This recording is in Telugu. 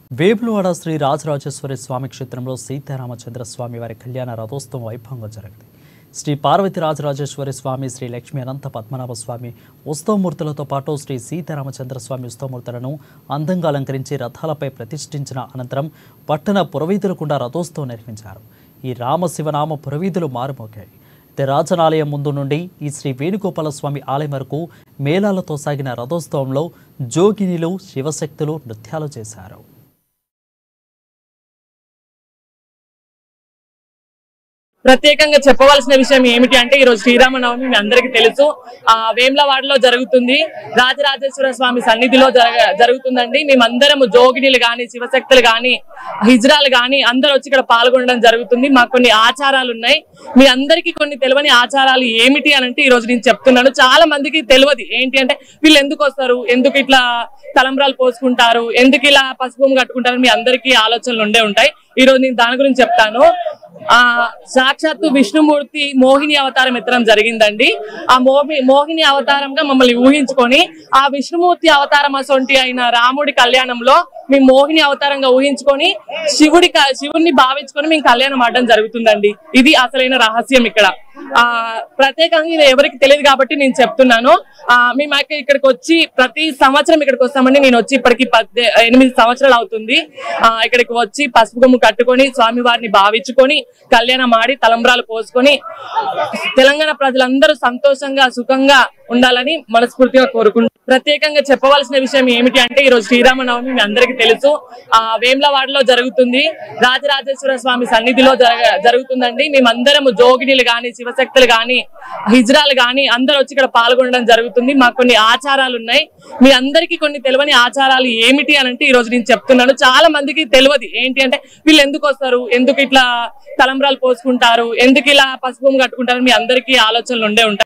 వేములవాడ శ్రీ రాజరాజేశ్వరి స్వామి క్షేత్రంలో సీతారామచంద్ర స్వామి వారి కళ్యాణ రథోత్సవం వైభవంగా జరిగింది శ్రీ పార్వతి రాజరాజేశ్వరి స్వామి శ్రీ లక్ష్మీ అనంత పద్మనాభ స్వామి ఉత్సవమూర్తులతో పాటు శ్రీ సీతారామచంద్ర స్వామి ఉత్సవమూర్తులను అందంగా అలంకరించి రథాలపై ప్రతిష్ఠించిన అనంతరం పట్టణ పురవీధులు కూడా రథోత్సవం నిర్వహించారు ఈ రామశివనామ పురవీధులు మారుమోగాయి అయితే రాజనాలయం ముందు నుండి ఈ శ్రీ వేణుగోపాల స్వామి ఆలయం వరకు మేళాలతో సాగిన రథోత్సవంలో జోగినిలు శివశక్తులు నృత్యాలు చేశారు ప్రత్యేకంగా చెప్పవలసిన విషయం ఏమిటి అంటే ఈ రోజు శ్రీరామనవమి మీ అందరికీ తెలుసు ఆ వేములవాడలో జరుగుతుంది రాజరాజేశ్వర స్వామి సన్నిధిలో జరగ- జరుగుతుందండి మేమందరం జోగినీలు గాని శివశక్తులు గాని హిజ్రాలు గాని అందరూ వచ్చి ఇక్కడ పాల్గొనడం జరుగుతుంది మాకు కొన్ని ఆచారాలు ఉన్నాయి మీ అందరికీ కొన్ని తెలియని ఆచారాలు ఏమిటి అని అంటే ఈ రోజు నేను చెప్తున్నాను చాలా మందికి తెలియదు ఏంటి అంటే వీళ్ళు ఎందుకు వస్తారు ఎందుకు ఇట్లా తలంబ్రాలు పోసుకుంటారు ఎందుకు ఇలా పసుపు కట్టుకుంటారు మీ అందరికీ ఆలోచనలు ఉండే ఉంటాయి ఈ రోజు నేను దాని గురించి చెప్తాను ఆ సాక్షాత్తు విష్ణుమూర్తి మోహిని అవతారం ఎత్తడం జరిగిందండి ఆ మోహి మోహిని అవతారంగా మమ్మల్ని ఊహించుకొని ఆ విష్ణుమూర్తి అవతారం అసొంటి అయిన రాముడి కళ్యాణంలో మేము మోహిని అవతారంగా ఊహించుకొని శివుడి క- శివుడిని భావించుకొని మేము కళ్యాణం ఆడడం జరుగుతుందండి ఇది అసలైన రహస్యం ఇక్కడ ఆ ప్రత్యేకంగా ఇది ఎవరికి తెలియదు కాబట్టి నేను చెప్తున్నాను ఆ మేము ఇక్కడ- ఇక్కడికి వచ్చి ప్రతి సంవత్సరం ఇక్కడికి వస్తామండి నేను వచ్చి ఇప్పటికి పద్దె ఎనిమిది సంవత్సరాలు అవుతుంది ఆ ఇక్కడికి వచ్చి పసుపు కొమ్ము కట్టుకొని స్వామి వారిని భావించుకొని కళ్యాణం ఆడి తలంబ్రాలు పోసుకొని తెలంగాణ ప్రజలందరూ సంతోషంగా సుఖంగా ఉండాలని మనస్ఫూర్తిగా కోరుకుంటున్నాను ప్రత్యేకంగా చెప్పవలసిన విషయం ఏమిటి అంటే ఈ రోజు శ్రీరామనవమి మీ అందరికీ తెలుసు ఆ వేములవాడలో జరుగుతుంది రాజరాజేశ్వర స్వామి సన్నిధిలో జరగ- జరుగుతుందండి మేమందరం జోగినీలు గాని శివశక్తులు గాని హిజ్రాలు గాని అందరూ వచ్చి ఇక్కడ పాల్గొనడం జరుగుతుంది మాకు కొన్ని ఆచారాలు ఉన్నాయి మీ అందరికీ కొన్ని తెలియని ఆచారాలు ఏమిటి అని అంటే ఈ రోజు నేను చెప్తున్నాను చాలా మందికి తెలియదు ఏంటి అంటే వీళ్ళు ఎందుకు వస్తారు ఎందుకు ఇట్లా తలంబ్రాలు పోసుకుంటారు ఎందుకు ఇలా పసుపు కట్టుకుంటారు మీ అందరికీ ఆలోచనలు ఉండే ఉంటాయి